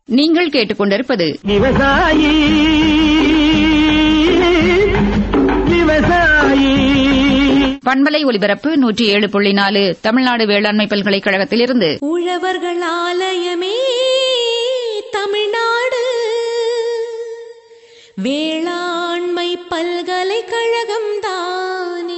நீங்கள் கேட்டுக்கொண்டிருப்பது விவசாயி விவசாயி பண்பலை ஒலிபரப்பு நூற்றி ஏழு புள்ளி நாலு தமிழ்நாடு வேளாண்மை பல்கலைக்கழகத்திலிருந்து உழவர்கள் ஆலயமே தமிழ்நாடு வேளாண்மை பல்கலைக்கழகம் தானே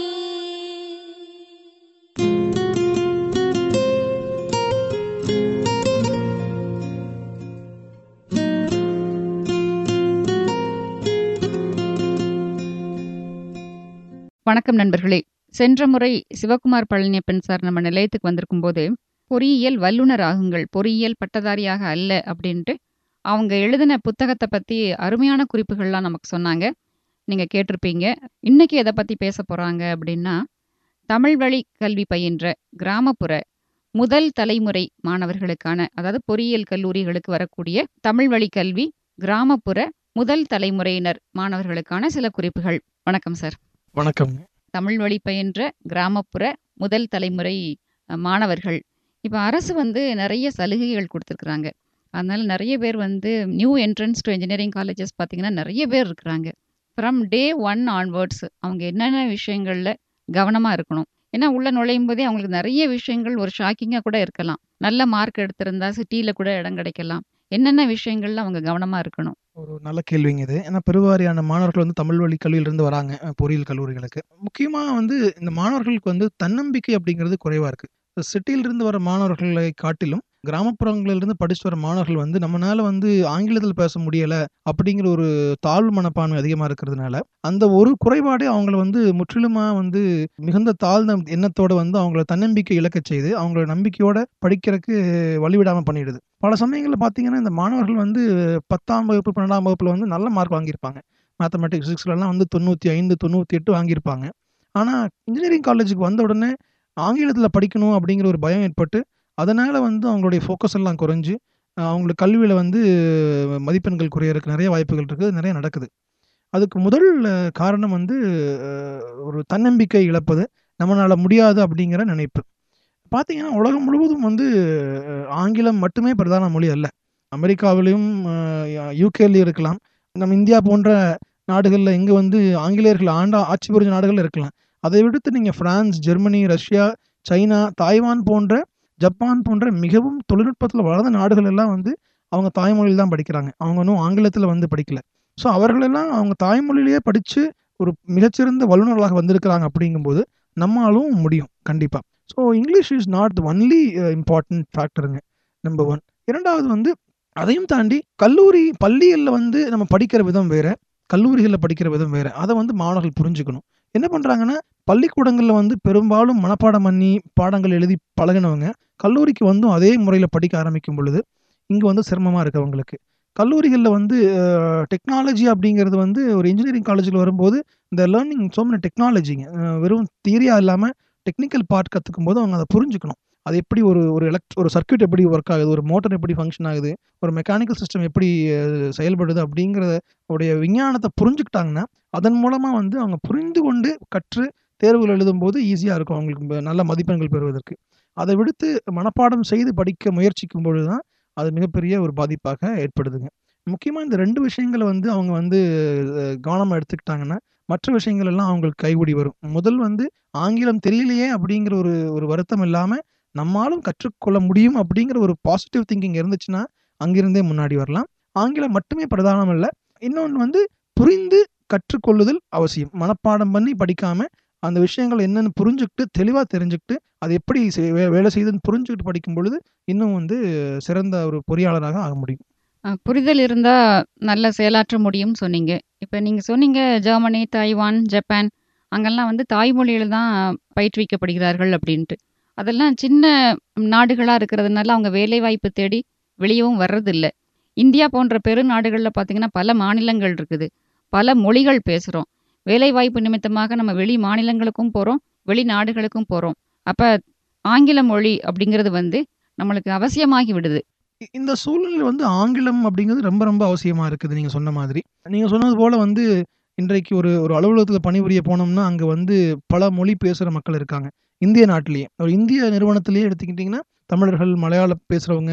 வணக்கம் நண்பர்களே சென்ற முறை சிவகுமார் பழனியப்பன் சார் நம்ம நிலையத்துக்கு வந்திருக்கும் போது பொறியியல் வல்லுனர் ஆகுங்கள் பொறியியல் பட்டதாரியாக அல்ல அப்படின்ட்டு அவங்க எழுதின புத்தகத்தை பற்றி அருமையான குறிப்புகள்லாம் நமக்கு சொன்னாங்க நீங்கள் கேட்டிருப்பீங்க இன்னைக்கு எதை பற்றி பேச போகிறாங்க அப்படின்னா தமிழ் வழி கல்வி பயின்ற கிராமப்புற முதல் தலைமுறை மாணவர்களுக்கான அதாவது பொறியியல் கல்லூரிகளுக்கு வரக்கூடிய தமிழ் வழி கல்வி கிராமப்புற முதல் தலைமுறையினர் மாணவர்களுக்கான சில குறிப்புகள் வணக்கம் சார் வணக்கம் தமிழ் வழி பயின்ற கிராமப்புற முதல் தலைமுறை அஹ், மாணவர்கள் இப்போ அரசு வந்து நிறைய சலுகைகள் கொடுத்துருக்குறாங்க அதனால நிறைய பேர் வந்து new entrance to engineering colleges பார்த்தீங்கன்னா நிறைய பேர் இருக்கிறாங்க ஃப்ரம் டே ஒன் ஆன்வர்ட்ஸ் அவங்க என்னென்ன விஷயங்களில் கவனமாக இருக்கணும் ஏன்னா உள்ள நுழையும் போதே அவங்களுக்கு நிறைய விஷயங்கள் ஒரு ஷாக்கிங்காக கூட இருக்கலாம் நல்ல மார்க் எடுத்திருந்தா சிட்டியில் கூட இடம் கிடைக்கலாம் என்னென்ன விஷயங்கள்ல அவங்க கவனமாக இருக்கணும் ஒரு நல்ல கேள்விங்க இது ஏன்னா பெருவாரியான மாணவர்கள் வந்து தமிழ் வழி கல்வியிலிருந்து வராங்க அஹ், பொறியியல் கல்லூரிகளுக்கு முக்கியமாக வந்து இந்த மாணவர்களுக்கு வந்து தன்னம்பிக்கை அப்படிங்கிறது குறைவாக இருக்குது சிட்டியிலிருந்து வர மாணவர்களை காட்டிலும் கிராமப்புறங்களிலிருந்து படிச்சுட்டு வர மாணவர்கள் வந்து நம்மளால வந்து ஆங்கிலத்தில் பேச முடியலை அப்படிங்கிற ஒரு தாழ்வு மனப்பான்மை அதிகமாக இருக்கிறதுனால அந்த ஒரு குறைபாடே அவங்கள வந்து முற்றிலுமாக வந்து மிகுந்த தாழ்ந்த எண்ணத்தோட வந்து அவங்கள தன்னம்பிக்கை இழக்கச் செய்து அவங்கள நம்பிக்கையோட படிக்கிறதுக்கு வழிவிடாமல் பண்ணிடுது பல சமயங்களில் பார்த்தீங்கன்னா இந்த மாணவர்கள் வந்து பத்தாம் வகுப்பு பன்னெண்டாம் வகுப்பில் வந்து நல்ல மார்க் வாங்கியிருப்பாங்க மேத்தமெட்டிக்ஸ் ஃபிசிக்ஸ்லலாம் வந்து தொண்ணூற்றி ஐந்து தொண்ணூற்றி எட்டு வாங்கியிருப்பாங்க ஆனால் இன்ஜினியரிங் காலேஜுக்கு வந்த உடனே ஆங்கிலத்தில் படிக்கணும் அப்படிங்கிற ஒரு பயம் ஏற்பட்டு அதனால் வந்து அவங்களுடைய ஃபோக்கஸ் எல்லாம் குறைஞ்சு அஹ் அவங்களுக்கு கல்வியில் வந்து மதிப்பெண்கள் குறையறதுக்கு நிறைய வாய்ப்புகள் இருக்குது நிறைய நடக்குது அதுக்கு முதல் அஹ், காரணம் வந்து அஹ், ஒரு தன்னம்பிக்கை இழப்பது நம்மளால் முடியாது அப்படிங்கிற நினைப்பு பார்த்தீங்கன்னா உலகம் முழுவதும் வந்து அஹ், ஆங்கிலம் மட்டுமே பிரதான மொழி அல்ல அமெரிக்காவிலையும் யூகேலையும் இருக்கலாம் நம்ம இந்தியா போன்ற நாடுகளில் எங்கே வந்து ஆங்கிலேயர்கள் ஆண்டா ஆட்சி புரிஞ்ச நாடுகள் இருக்கலாம் அதை விடுத்து நீங்கள் France Germany Russia China Taiwan போன்ற ஜப்பான் போன்ற மிகவும் தொழில்நுட்பத்தில் வளர்ந்த நாடுகள் எல்லாம் வந்து அவங்க தாய்மொழியில் தான் படிக்கிறாங்க அவங்க இன்னும் ஆங்கிலத்தில் வந்து படிக்கல ஸோ அவர்களெல்லாம் அவங்க தாய்மொழியிலேயே படித்து ஒரு மிகச்சிறந்த வல்லுநர்களாக வந்திருக்கிறாங்க அப்படிங்கும்போது நம்மாலும் முடியும் கண்டிப்பாக so English is not the only important ஃபேக்டருங்க நம்பர் ஒன் இரண்டாவது வந்து அதையும் தாண்டி கல்லூரி பள்ளிகளில் வந்து நம்ம படிக்கிற விதம் வேற கல்லூரிகளில் படிக்கிற விதம் வேற அதை வந்து மாணவர்கள் புரிஞ்சுக்கணும் என்ன பண்ணுறாங்கன்னா பள்ளிக்கூடங்களில் வந்து பெரும்பாலும் மனப்பாடம் பண்ணி பாடங்கள் எழுதி பழகினவங்க கல்லூரிக்கு வந்தும் அதே முறையில் படிக்க ஆரம்பிக்கும் பொழுது இங்கே வந்து சிரமமாக இருக்கு அவங்களுக்கு கல்லூரிகளில் வந்து டெக்னாலஜி அப்படிங்கிறது வந்து ஒரு இன்ஜினியரிங் காலேஜில் வரும்போது இந்த லேர்னிங் so many டெக்னாலஜிங்க வெறும் தியரியாக இல்லாமல் டெக்னிக்கல் பார்ட் கற்றுக்கும் போது அவங்க அதை புரிஞ்சுக்கணும் அது எப்படி ஒரு ஒரு எலக்ட் ஒரு சர்க்யூட் எப்படி ஒர்க் ஆகுது ஒரு மோட்டர் எப்படி ஃபங்க்ஷன் ஆகுது ஒரு மெக்கானிக்கல் சிஸ்டம் எப்படி அஹ், செயல்படுது அப்படிங்கிறத உடைய விஞ்ஞானத்தை புரிஞ்சுக்கிட்டாங்கன்னா அதன் மூலமாக வந்து அவங்க புரிந்து கொண்டு கற்று தேர்வுகள் எழுதும்போது ஈஸியாக இருக்கும் அவங்களுக்கு ம- நல்ல மதிப்பெண்கள் பெறுவதற்கு அதை விடுத்து மனப்பாடம் செய்து படிக்க முயற்சிக்கும் பொழுது தான் அது மிகப்பெரிய ஒரு பாதிப்பாக ஏற்படுதுங்க முக்கியமாக இந்த ரெண்டு விஷயங்களை வந்து அவங்க வந்து கவனமாக எடுத்துக்கிட்டாங்கன்னா மற்ற விஷயங்கள் எல்லாம் அவங்களுக்கு கைகூடி வரும் முதல் வந்து ஆங்கிலம் தெரியலையே அப்படிங்கிற ஒரு ஒரு வருத்தம் இல்லாமல் நம்மாலும் கற்றுக்கொள்ள முடியும் அப்படிங்கிற ஒரு பாசிட்டிவ் திங்கிங் இருந்துச்சுன்னா அங்கிருந்தே முன்னாடி வரலாம் ஆங்கிலம் மட்டுமே பிரதானம் இல்லை இன்னொன்று வந்து புரிந்து கற்றுக்கொள்ளுதல் அவசியம் மனப்பாடம் பண்ணி படிக்காம அந்த விஷயங்கள் என்னென்னு புரிஞ்சுக்கிட்டு தெளிவாக தெரிஞ்சுக்கிட்டு அது எப்படி செய்- வே- வேலை செய்யுதுன்னு புரிஞ்சுக்கிட்டு படிக்கும் பொழுது இன்னும் வந்து சிறந்த ஒரு பொறியாளராக ஆக முடியும் அஹ், புரிதல் இருந்தால் நல்ல செயலாற்ற முடியும் சொன்னீங்க இப்போ நீங்கள் சொன்னீங்க ஜெர்மனி தாய்வான் ஜப்பான் அங்கெல்லாம் வந்து தாய்மொழியில் தான் பயிற்றுவிக்கப்படுகிறார்கள் அப்படின்ட்டு அதெல்லாம் சின்ன நாடுகளாக இருக்கிறதுனால அவங்க வேலைவாய்ப்பு தேடி வெளியவும் வர்றதில்ல இந்தியா போன்ற பெருநாடுகளில் பார்த்தீங்கன்னா பல மாநிலங்கள் இருக்குது பல மொழிகள் பேசுகிறோம் வேலைவாய்ப்பு நிமித்தமாக நம்ம வெளி மாநிலங்களுக்கும் போகிறோம் வெளிநாடுகளுக்கும் போகிறோம் அப்போ ஆங்கில மொழி அப்படிங்கிறது வந்து நம்மளுக்கு அவசியமாகி விடுது இ- இந்த சூழ்நிலையில் வந்து ஆங்கிலம் அப்படிங்கிறது ரொம்ப ரொம்ப அவசியமாக இருக்குது நீங்கள் சொன்ன மாதிரி நீங்கள் சொன்னது போல் வந்து இன்றைக்கு ஒரு ஒரு அலுவலகத்தில் பணிபுரிய போனோம்னா அங்கே வந்து பல மொழி பேசுகிற மக்கள் இருக்காங்க இந்திய நாட்டிலேயே ஒரு இந்திய நிறுவனத்திலேயே எடுத்துக்கிட்டிங்கன்னா தமிழர்கள் மலையாளம் பேசுகிறவங்க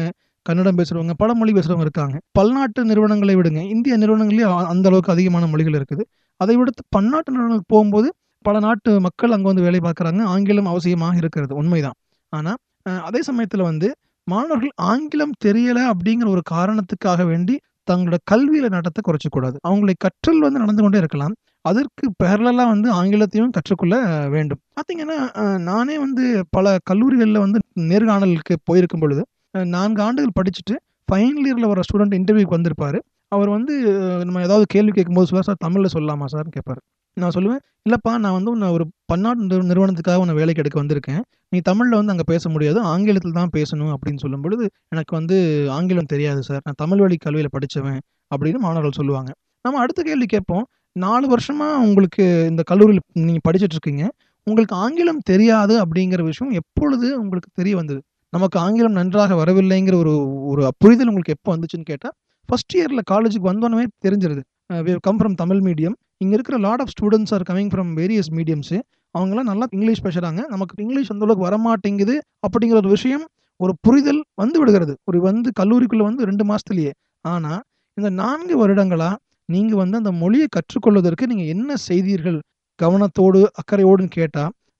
கன்னடம் பேசுறவங்க, பல மொழி பேசுறவங்க இருக்காங்க. பல்நாட்டு நிறுவனங்களை விடுங்க. இந்திய நிறுவனங்கள்லயே அ அந்த அளவுக்கு அதிகமான மொழிகள் இருக்குது. அதை விடுத்து பன்னாட்டு நிறுவனங்களுக்கு போகும்போது, பல நாட்டு மக்கள் அங்க வந்து வேலை பார்க்குறாங்க. ஆங்கிலம் அவசியமாக இருக்கிறது. உண்மைதான். ஆனா, அ அதே சமயத்தில வந்து மாணவர்கள் ஆங்கிலம் தெரியல அப்படிங்கிற ஒரு காரணத்துக்காக வேண்டி, தங்களோட கல்வியில நடத்த குறைச்சக்கூடாது. அவங்களுடைய கற்றல் வந்து நடந்து கொண்டே இருக்கலாம். அதற்கு பேரலலா வந்து ஆங்கிலத்தையும் கற்றுக்கொள்ள வேண்டும். பார்த்தீங்கன்னா, அ நானே வந்து பல கல்லூரிகள்ல வந்து நேர்காணலுக்கு போயிருக்கும் பொழுது, அ 4 ஆண்டுகள் படிச்சுட்டு ஃபைனல் இயர்ல வர ஸ்டூடண்ட் இன்டர்வியூக்கு வந்திருப்பாரு. அவர் வந்து நம்ம ஏதாவது கேள்வி கேட்கும்போது சொல்லுவார், "சார் தமிழ்ல சொல்லலாமா சார்ன்னு?" கேட்பாரு. நான் சொல்லுவேன், "இல்லப்பா நான் வந்து உன்ன ஒரு பன்னாட்டு நிறு நிறுவனத்துக்காக உன்ன வேலைக்கு எடுக்க வந்திருக்கேன். நீ தமிழ்ல வந்து அங்க பேச முடியாது. ஆங்கிலத்தில தான் பேசணும்." அப்படின்னு சொல்லும்பொழுது, "எனக்கு வந்து ஆங்கிலம் தெரியாது சார். நான் தமிழ் வழி கல்வியில படிச்சவன்." அப்படின்னு மாணவர்கள் சொல்லுவாங்க. நம்ம அடுத்த கேள்வி கேட்போம், "4 வருஷமா உங்களுக்கு இந்த கல்லூரியில நீங்க படிச்சுட்டு இருக்கீங்க. உங்களுக்கு ஆங்கிலம் தெரியாது அப்படிங்கிற விஷயம் எப்பொழுது உங்களுக்கு தெரிய வந்தது? நமக்கு ஆங்கிலம் நன்றாக வரவில்லைங்கிற ஒரு ஒரு புரிதல் உங்களுக்கு எப்போ வந்துச்சுன்னு கேட்டா, ஃபர்ஸ்ட் இயர்ல காலேஜுக்கு வந்தோனவே தெரிஞ்சிருது. Uh we have come from Tamil medium. இங்க இருக்கிற lot of students are coming from various mediums. அவங்கலாம் நல்லா இங்கிலீஷ் பேசுறாங்க. நமக்கு இங்கிலீஷ் அந்த அளவுக்கு வரமாட்டேங்குது அப்படிங்கிற ஒரு விஷயம், ஒரு புரிதல் வந்து விடுகிறது. ஒரு வந்து கல்லூரிக்குள்ள வந்து 2 மாசத்திலேயே. ஆனா, இந்த 4 வருடங்களா நீங்க வந்து அந்த மொழிய கற்றுக்கொள்வதற்கு நீங்க என்ன செய்தீர்கள்? கவனத்தோடு, அக்கறையோடுன்னு கேட்டா,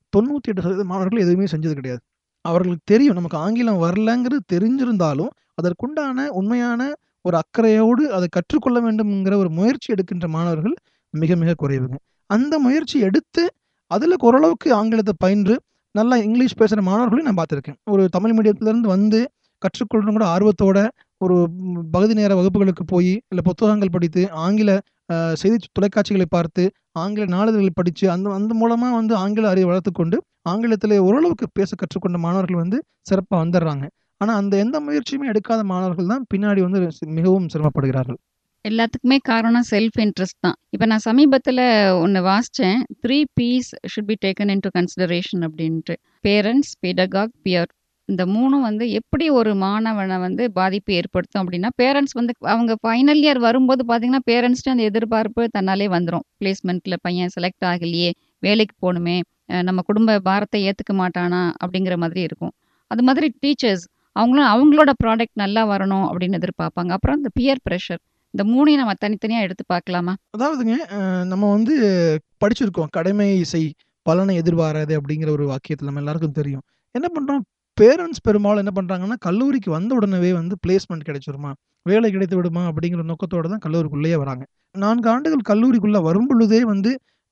98% மாணவர்கள் எதுவுமே செஞ்சது கிடையாது. அவர்களுக்கு தெரியும் நமக்கு ஆங்கிலம் வரலங்கிறது தெரிஞ்சிருந்தாலும், அதற்குண்டான உண்மையான ஒரு அக்கறையோடு அதை கற்றுக்கொள்ள வேண்டும்ங்கிற ஒரு முயற்சி எடுக்கின்ற மாணவர்கள் மிக மிக குறைவுங்க. அந்த முயற்சி எடுத்து, அதில ஓரளவுக்கு ஆங்கிலத்த பயின்று, நல்லா இங்கிலீஷ் பேசுற மாணவர்களையும் நான் பார்த்துருக்கேன். ஒரு தமிழ் மீடியத்திலருந்து வந்து கற்றுக்கொள்ளணும் கூட ஆர்வத்தோட ஒரு பகுதி நேர வகுப்புகளுக்கு போயி, இல்ல புத்தகங்கள் படித்து, ஆங்கில அ செய்தி தொலைக்காட்சிகளை பார்த்து, ஆங்கில நாளிதழ்களை படிச்சு, அந்த அந்த மூலமா வந்து ஆங்கில அறிவை வளர்த்துக்கொண்டு, ஆங்கிலத்திலே ஓரளவுக்கு பேச கற்றுக்கொண்ட மாணவர்கள் வந்து சிறப்பா வந்துர்றாங்க. ஆனா, அந்த எந்த முயற்சியுமே எடுக்காத மாணவர்கள் தான் பின்னாடி வந்து மிகவும் சிரமப்படுகிறார்கள். எல்லாத்துக்குமே காரணம் செல்ஃப் இன்ட்ரெஸ்ட் தான். இப்ப நான் சமீபத்தில ஒண்ணு வாசிச்சேன். 3 P's should be taken into consideration அப்படின்ட்டு. Parents, pedagogy, peer. இந்த 3ம் வந்து எப்படி ஒரு மாணவன வந்து பாதிப்பு ஏற்படுத்தும் அப்படின்னா, பேரன்ட்ஸ் வந்து அவங்க ஃபைனல் இயர் வரும்போது பார்த்தீங்கன்னா, பேரன்ட்ஸ்ட்ட அந்த எதிர்பார்ப்பு தன்னாலே வந்துரும். பிளேஸ்மென்ட்ல பையன் செலக்ட் ஆகலையே, வேலைக்கு போணுமே, அ நம்ம குடும்ப பாரத்த ஏத்துக்க மாட்டானா அப்படிங்கிற மாதிரி இருக்கும். அது மாதிரி டீச்சர்ஸ் அவங்களும் அவங்களோட ப்ராடக்ட் நல்லா வரணும் அப்படின்னு எதிர்பார்ப்பாங்க. அப்புறம் இந்த பியர் பிரஷர். இந்த 3யும் நம்ம தனித்தனியா எடுத்து பார்க்கலாமா? அதாவதுங்க, அ நம்ம வந்து படிச்சிருக்கோம். "கடமையை செய், பலனை எதிர்பாராதே" அப்படிங்கிற ஒரு வாக்கியத்தில நம்ம எல்லாருக்கும் தெரியும். என்ன பண்றோம், பேரன்ட்ஸ் பெரும்பாலும் என்ன பண்றாங்கன்னா, கல்லூரிக்கு வந்த உடனேவே வந்து பிளேஸ்மென்ட் கிடைச்சிருமா, வேலை கிடைத்து விடுமா அப்படிங்கிற நோக்கத்தோட தான் கல்லூரிக்குள்ளேயே வராங்க. 4 ஆண்டுகள் கல்லூரிக்குள்ள வரும்பொழுதே வந்து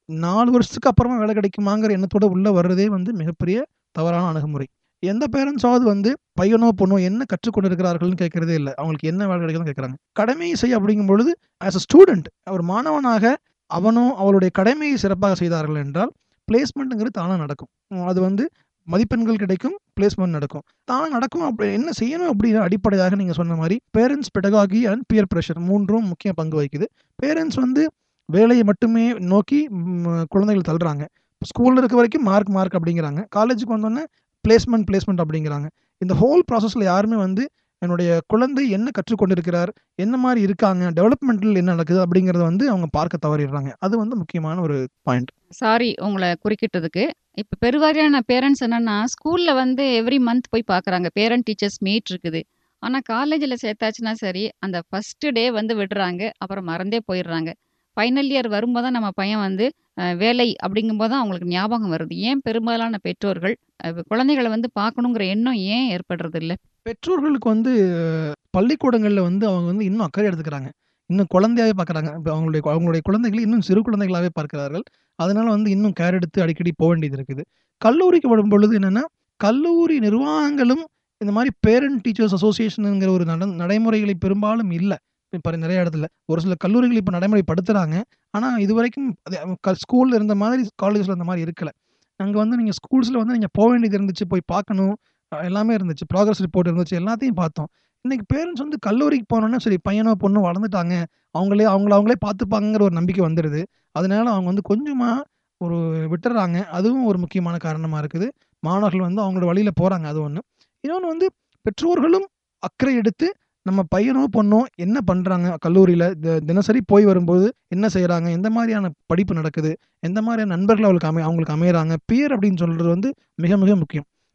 4 வருஷத்துக்கு அப்புறமா வேலை கிடைக்குமாங்கிற எண்ணத்தோட உள்ள வர்றதே வந்து மிகப்பெரிய தவறான அணுகுமுறை. எந்த பேரண்ட்ஸாவது வந்து பையனோ, பொண்ணோ என்ன கற்றுக்கொண்டு இருக்கிறார்கள்ன்னு கேட்கிறதே இல்ல. அவங்களுக்கு என்ன வேலை கிடைக்குதுன்னு கேட்குறாங்க. கடமையை செய் அப்படிங்கும் பொழுது, ஆஸ் அ ஸ்டூடண்ட் ஒரு மாணவனாக அவனோ, அவளுடைய கடமையை சிறப்பாக செய்தார்கள் என்றால், பிளேஸ்மென்ட்ங்கிறது தானா நடக்கும். அது வந்து மதிப்பெண்கள் கிடைக்கும், பிளேஸ்மென்ட் நடக்கும். தானா நடக்கும் அப்படி என்ன செய்யணும் அப்படிங்கிற அடிப்படையாக நீங்க சொன்ன மாரி, parents, pedagogy and peer pressure 3ம் முக்கிய பங்கு வகிக்குது. பேரன்ட்ஸ் வந்து வேலையை மட்டுமே நோக்கி ம் குழந்தைகள தள்ளுறாங்க. ஸ்கூல்ல இருக்க வரைக்கும் மார்க், மார்க் அப்படிங்கிறாங்க. காலேஜுக்கு வந்தோனே பிளேஸ்மென்ட், பிளேஸ்மென்ட் அப்படிங்கிறாங்க. இந்த ஹோல் ப்ராசஸ்ல யாருமே வந்து என்னுடைய குழந்தை என்ன கற்றுக் கொண்டிருக்கிறார், என்ன மாரி இருக்காங்க, டெவலப்மெண்டல் என்ன நடக்குது அப்படிங்கிறத வந்து அவங்க பார்க்க தவறிடுறாங்க. அது வந்து முக்கியமான ஒரு பாயிண்ட். சாரி உங்கள குறுக்கிட்டதுக்கு. இப்ப பெருவாரியான பேரண்ட்ஸ் என்னன்னா, ஸ்கூல்ல வந்து எவ்ரி மந்த் போய் பார்க்குறாங்க. பேரண்ட் டீச்சர்ஸ் மீட் இருக்குது. ஆனா காலேஜ்ல சேர்த்தாச்சுன்னா சரி, அந்த ஃபர்ஸ்ட் டே வந்து விடுறாங்க. அப்புறம் மறந்தே போயிடுறாங்க. ஃபைனல் இயர் வரும்போது தான் நம்ம பையன் வந்து அ வேலை அப்படிங்கும்போது தான் அவங்களுக்கு ஞாபகம் வருது. ஏன் பெரும்பாலான பெற்றோர்கள் அ குழந்தைகள வந்து பார்க்கணுங்கிற எண்ணம் ஏன் ஏற்படுறதில்ல? பெற்றோர்களுக்கு வந்து பள்ளிக்கூடங்கள்ல வந்து அவங்க வந்து இன்னும் அக்கறை எடுத்துக்கிறாங்க. இன்னும் குழந்தையாவே பார்க்குறாங்க. இப்ப அவங்களுடைய அவங்களுடைய குழந்தைகளை இன்னும் சிறு குழந்தைகளாவே பார்க்கிறார்கள். அதனால வந்து இன்னும் கேர் எடுத்து அடிக்கடி போ வேண்டியது இருக்குது. கல்லூரிக்கு வரும்பொழுது என்னன்னா, கல்லூரி நிர்வாகங்களும் இந்த மாரி பேரண்ட் டீச்சர்ஸ் அசோசியேஷன்ங்கிற ஒரு நட நடைமுறைகளை பெரும்பாலும் இல்ல. இப்ப நெறைய இடத்துல. ஒரு சில கல்லூரிகள் இப்ப நடைமுறைப்படுத்துறாங்க. ஆனா இதுவரைக்கும் அது க ஸ்கூல்ல இருந்த மாதிரி காலேஜ்ல அந்த மாரி இருக்கல. அங்க வந்து நீங்க ஸ்கூல்ஸ்ல வந்து நீங்க போ வேண்டியது இருந்துச்சு. போய் பார்க்கணும். எல்லாமே இருந்துச்சு. ப்ராகிரஸ் ரிப்போர்ட் இருந்துச்சு. எல்லாத்தையும் பார்த்தோம். இன்னைக்கு பேரண்ட்ஸ் வந்து கல்லூரிக்கு போனோனே சரி பையனோ, பொண்ணோ வளர்ந்துட்டாங்க. அவங்களே அவங்கள அவங்களே பார்த்துப்பாங்கங்கிற ஒரு நம்பிக்கை வந்துருது. அதனால அவங்க வந்து கொஞ்சமா ஒரு விட்டுர்றாங்க. அதுவும் ஒரு முக்கியமான காரணமா இருக்குது. மாணவர்கள் வந்து அவங்களோட வழியில போறாங்க. அது ஒண்ணு. இன்னொன்னு வந்து பெற்றோர்களும் அக்கறை எடுத்து நம்ம பையனோ, பொண்ணோ என்ன பண்றாங்க கல்லூரியில தி தினசரி போய் வரும்போது என்ன செய்றாங்க? எந்த மாரியான படிப்பு நடக்குது? எந்த மாரியான நண்பர்கள் அவளுக்கு அமை அவங்களுக்கு அமையறாங்க? பியர் அப்படின்னு சொல்றது வந்து மிக மிக முக்கியம்.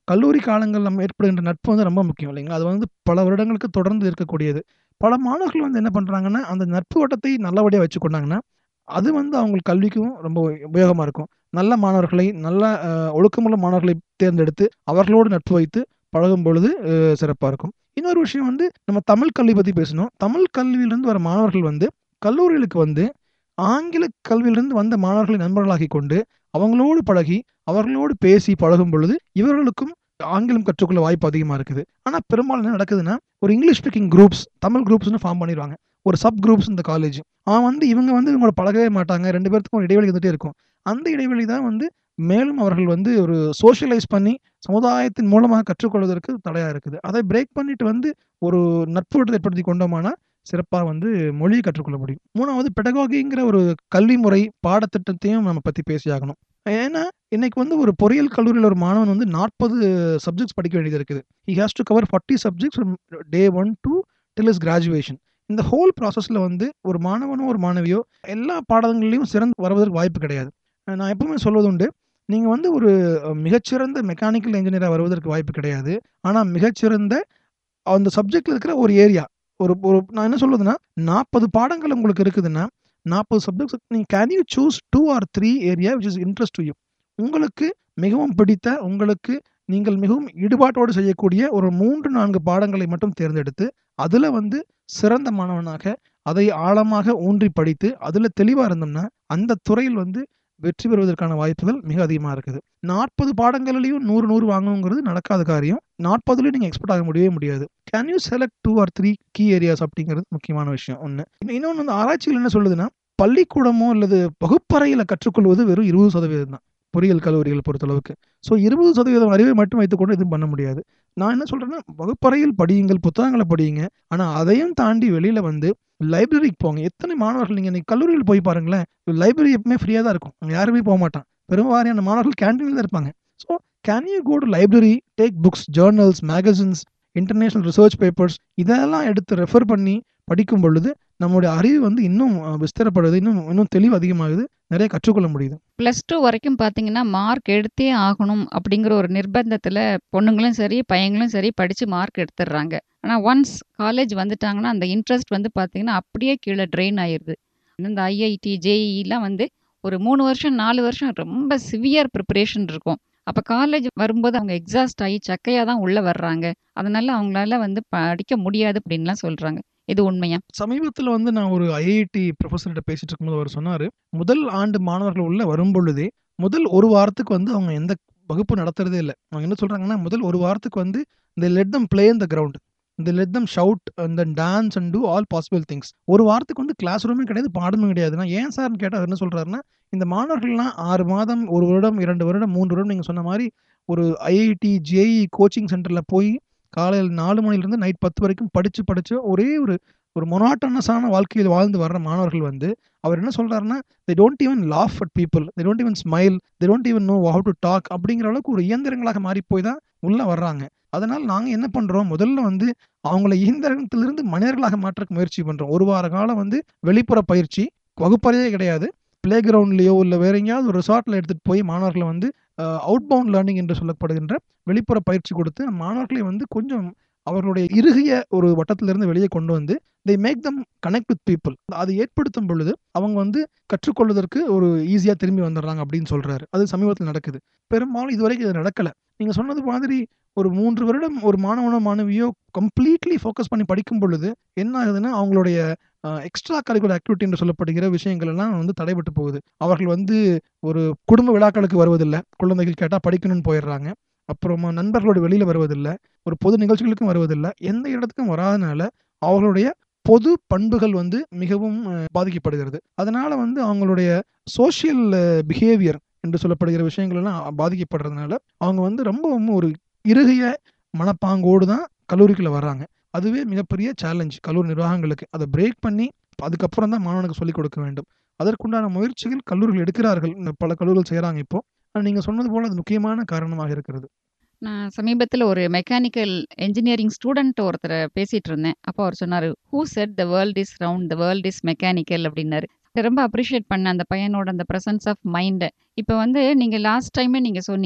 கல்லூரி காலங்கள்ல நம்ம ஏற்படுகின்ற நட்பு வந்து ரொம்ப முக்கியம் இல்லைங்களா? அது வந்து பல வருடங்களுக்கு தொடர்ந்து இருக்கக்கூடியது. பல மாணவர்கள் வந்து என்ன பண்றாங்கன்னா, அந்த நட்பு வட்டத்தை நல்லபடியா வச்சுக்கொண்டாங்கன்னா, அது வந்து அவங்களுக்கு கல்விக்கும் ரொம்ப உபயோகமா இருக்கும். நல்ல மாணவர்களை, நல்ல அ ஒழுக்கமுள்ள மாணவர்களை தேர்ந்தெடுத்து, அவர்களோடு நட்பு வைத்து பழகும் பொழுது அ சிறப்பா இருக்கும். இன்னொரு விஷயம் வந்து நம்ம தமிழ் கல்வி பத்தி பேசினோம். தமிழ் கல்வியிலிருந்து வர மாணவர்கள் வந்து கல்லூரிகளுக்கு வந்து ஆங்கில கல்வியிலிருந்து வந்த மாணவர்களை நண்பர்களாக்கிக் கொண்டு, அவங்களோடு பழகி, அவர்களோடு பேசி பழகும் பொழுது, இவர்களுக்கும் ஆங்கிலம் கற்றுக்கொள்ள வாய்ப்பு அதிகமா இருக்குது. ஆனா பெரும்பாலும் என்ன நடக்குதுன்னா, ஒரு இங்கிலீஷ் ஸ்பீக்கிங் குரூப்ஸ், தமிழ் குரூப்ஸ்ன்னு ஃபார்ம் பண்ணிருவாங்க. ஒரு சப் குரூப்ஸ் இந்த காலேஜ். அவன் வந்து இவங்க வந்து இவங்களோட பழகவே மாட்டாங்க. 2 பேத்துக்கும் ஒரு இடைவெளி இருந்துட்டே இருக்கும். அந்த இடைவெளி தான் வந்து மேலும் அவர்கள் வந்து ஒரு சோஷியலைஸ் பண்ணி, சமுதாயத்தின் மூலமாக கற்றுக்கொள்வதற்கு தடையா இருக்குது. அதை பிரேக் பண்ணிட்டு வந்து ஒரு நட்பு வட்டத்தை ஏற்படுத்தி கொண்டோமானா, சிறப்பா வந்து மொழிய கற்றுக்கொள்ள முடியும். 3வது பெடகாகிங்கிற ஒரு கல்வி முறை, பாடத்திட்டத்தையும் நம்ம பத்தி பேசியாகணும். ஏன்னா, இன்னைக்கு வந்து ஒரு பொறியியல் கல்லூரியில ஒரு மாணவன் வந்து 40 சப்ஜெக்ட்ஸ் படிக்க வேண்டியது இருக்குது. He has to cover 40 subjects from day 1 to till his graduation. இந்த ஹோல் ப்ராசஸ்ல வந்து ஒரு மாணவனோ, ஒரு மாணவியோ எல்லா பாடங்கள்லயும் சிறந்து வருவதற்கு வாய்ப்பு கிடையாது. நான் எப்பவுமே சொல்வதுண்டு, நீங்க வந்து ஒரு மிகச்சிறந்த மெக்கானிக்கல் என்ஜினியரா வருவதற்கு வாய்ப்பு கிடையாது. ஆனா மிகச்சிறந்த அந்த சப்ஜெக்ட்ல இருக்கிற ஒரு ஏரியா, ஒரு ஒரு நான் என்ன சொல்வதுன்னா, 40 பாடங்கள் உங்களுக்கு இருக்குதுன்னா, 40 சப்ஜெக்ட்ஸ் நீங்க can you choose 2 or 3 area which is interest to you. உங்களுக்கு மிகவும் பிடித்த, உங்களுக்கு நீங்கள் மிகவும் ஈடுபாட்டோடு செய்யக்கூடிய ஒரு 3, 4 பாடங்களை மட்டும் தேர்ந்தெடுத்து, அதுல வந்து சிறந்த மாணவனாக, அதை ஆழமாக ஊன்றி படித்து, அதுல தெளிவா இருந்தோம்னா, அந்த துறையில் வந்து வெற்றி பெறுவதற்கான வாய்ப்புகள் மிக அதிகமா இருக்குது. 40 பாடங்களிலயும் 100, 100 வாங்கணுங்கிறது நடக்காத காரியம். 40லயும் நீங்க எக்ஸ்பெர்ட் ஆக முடியவே முடியாது. Can you select 2 or 3 key areas அப்படிங்கிறது முக்கியமான விஷயம் 1. இன்னொன்னு வந்து ஆராய்ச்சிகள் என்ன சொல்லுதுன்னா, பள்ளிக்கூடமோ அல்லது வகுப்பறையில கற்றுக்கொள்வது வெறும் 20% தான். பொறியியல் கல்லூரிகள் பொறுத்தளவுக்கு. ஸோ 20% அறிவை மட்டும் வைத்துக்கொண்டு எதுவும் பண்ண முடியாது. நான் என்ன சொல்றேன்னா, வகுப்பறையில் படியுங்கள், புத்தகங்கள படியுங்க. ஆனா அதையும் தாண்டி வெளியில வந்து லைப்ரரிக்கு போங்க. எத்தனை மாணவர்கள் நீங்க இன்னைக்கு கல்லூரியில போய் பாருங்களேன், லைப்ரரி எப்பவுமே ஃப்ரீயா தான் இருக்கும். அங்க யாருமே போமாட்டான். பெருவாரியான மாணவர்கள் கேன்டீன்ல தான் இருப்பாங்க. So can you go to library, take books, journals, magazines, international research papers இதெல்லாம் எடுத்து ரெஃபர் பண்ணி படிக்கும் பொழுது, நம்முடைய அறிவு வந்து இன்னும் அ விஸ்தரப்படுது. இன்னும் இன்னும் தெளிவு அதிகமாகுது. நெறைய கற்றுக்கொள்ள முடியுது. பிளஸ் 2 வரைக்கும் பார்த்தீங்கன்னா, மார்க் எடுத்தே ஆகணும் அப்படிங்கிற ஒரு நிர்பந்தத்தில பொண்ணுங்களும் சரி, பையங்களும் சரி படிச்சு மார்க் எடுத்துடுறாங்க. ஆனா ஒன்ஸ் காலேஜ் வந்துட்டாங்கன்னா, அந்த இன்ட்ரெஸ்ட் வந்து பார்த்தீங்கன்னா, அப்படியே கீழ ட்ரெயின் ஆயிருது. இந்த ஐஐடி, ஜேஇஇலாம் வந்து ஒரு 3 வருஷம், 4 வருஷம் ரொம்ப சிவியர் பிரிப்பரேஷன் இருக்கும். அப்ப காலேஜ் வரும்போது அவங்க எக்ஸாஸ்ட் ஆயி சக்கையா தான் உள்ள வர்றாங்க. அதனால அவங்களால வந்து படிக்க முடியாது அப்படின்லாம் சொல்றாங்க. இது உண்மையா? சமீபத்தில வந்து நான் ஒரு ஐஐடி புரொஃபசர்ட்ட பேசிட்டு இருக்கும்போது அவர் சொன்னாரு, முதல் ஆண்டு மாணவர்கள் உள்ள வரும்பொழுதே, முதல் 1 வாரத்துக்கு வந்து அவங்க எந்த வகுப்பு நடத்துறதே இல்ல. அவங்க என்ன சொல்றாங்கன்னா, முதல் 1 வாரத்துக்கு வந்து they let them play in the ground. They let them shout and then dance and do all possible things. 1 வாரத்துக்கு வந்து கிளாஸ் ரூமே கிடையாது, பாடமும் கிடையாது. நான் ஏன் சார்ன்னு கேட்டா அவர் என்ன சொல்றாருன்னா, இந்த மாணவர்கள்லாம் 6 மாதம், 1 வருடம், 2 வருடம், 3 வருடம் நீங்க சொன்ன மாரி ஒரு ஐஐடி, ஜேஇஇ கோச்சிங் சென்டர்ல போய் காலையில 4 மணிலேருந்து நைட் 10 வரைக்கும் படிச்சு படிச்சு ஒரே ஒரு ஒரு மொனாட்டனஸான வாழ்க்கையில் வாழ்ந்து வர்ற மாணவர்கள் வந்து, அவர் என்ன சொல்றாருன்னா, they don't even laugh at people. They don't even smile. They don't even know how to talk அப்படிங்கிற அளவுக்கு ஒரு இயந்திரங்களாக மாறி போய் தான் உள்ள வர்றாங்க. அதனால நாங்க என்ன பண்றோம், முதல்ல வந்து அவங்கள இயந்திரத்திலிருந்து மனிதர்களாக மாற்றக்கு முயற்சி பண்றோம். 1 வார காலம் வந்து வெளிப்புற பயிற்சி, வகுப்பறையே கிடையாது. பிளே கிரவுண்ட்லயோ இல்ல வேற எங்கேயாவது ஒரு ரிசார்ட்ல எடுத்துட்டு போய் மாணவர்கள வந்து அ அவுட் பவுண்ட் லேர்னிங் என்று சொல்லப்படுகின்ற வெளிப்புற பயிற்சி கொடுத்து, மாணவர்களை வந்து கொஞ்சம் அவர்களுடைய இறுகிய ஒரு வட்டத்திலிருந்து வெளியே கொண்டு வந்து, they make them connect with people. அது ஏற்படுத்தும் பொழுது, அவங்க வந்து கற்றுக்கொள்வதற்கு ஒரு ஈஸியா திரும்பி வந்துர்றாங்க அப்படின்னு சொல்றாரு. அது சமீபத்தில நடக்குது. பெரும்பாலும் இதுவரைக்கும் இது நடக்கல. நீங்க சொன்னது மாதிரி ஒரு 3 வருடம் ஒரு மாணவனோ, மாணவியோ கம்ப்ளீட்லி ஃபோக்கஸ் பண்ணி படிக்கும் பொழுது, என்ன ஆகுதுன்னா, அவங்களுடைய அ எக்ஸ்ட்ரா கரிக்குலர் ஆக்டிவிட்டி என்று சொல்லப்படுகிற விஷயங்கள் எல்லாம் வந்து தடைபட்டு போகுது. அவர்கள் வந்து ஒரு குடும்ப விழாக்களுக்கு வருவதில்ல. குழந்தைகள் கேட்டா படிக்கணும்னு போயிர்றாங்க. அப்புறமா நண்பர்களோட வெளியில வருவதில்ல. ஒரு பொது நிகழ்ச்சிகளுக்கும் வருவதில்ல. எந்த இடத்துக்கும் வராதனால, அவர்களுடைய பொது பண்புகள் வந்து மிகவும் அ பாதிக்கப்படுகிறது. அதனால வந்து அவங்களுடைய சோசியல் பிஹேவியர் என்று சொல்லப்படுகிற விஷயங்கள் எல்லாம் பாதிக்கப்படுறதுனால, அவங்க வந்து ரொம்பவும் ஒரு இறுகிய மனப்பாங்கோடு தான் கல்லூரிக்குள்ள வர்றாங்க. அதுவே மிகப்பெரிய சேலஞ்ச் கல்லூரி நிர்வாகங்களுக்கு. அத பிரேக் பண்ணி, அதுக்கப்புறம் தான் மாணவனுக்கு சொல்லிக் கொடுக்க வேண்டும். அதற்குண்டான முயற்சிகள் கல்லூரிகள் எடுக்கிறார்கள். பல கல்லூரிகள் செய்றாங்க இப்போ. நீங்க சொன்னது போல அது முக்கியமான காரணமாக இருக்கிறது. நான் சமீபத்தில ஒரு மெக்கானிக்கல் என்ஜினியரிங் ஸ்டூடண்ட் ஒருத்தர பேசிட்டு இருந்தேன். அப்போ அவர் சொன்னாரு, "who said the world is round, the world is mechanical" அப்படின்னாரு. ரொம்ப அப்ரிஷியேட் பண்ணேன் அந்த பையனோட அந்த பிரசன்ஸ் ஆஃப் மைண்ட. இப்ப வந்து நீங்க லாஸ்ட் டைமே நீங்க சொன்னீங்க.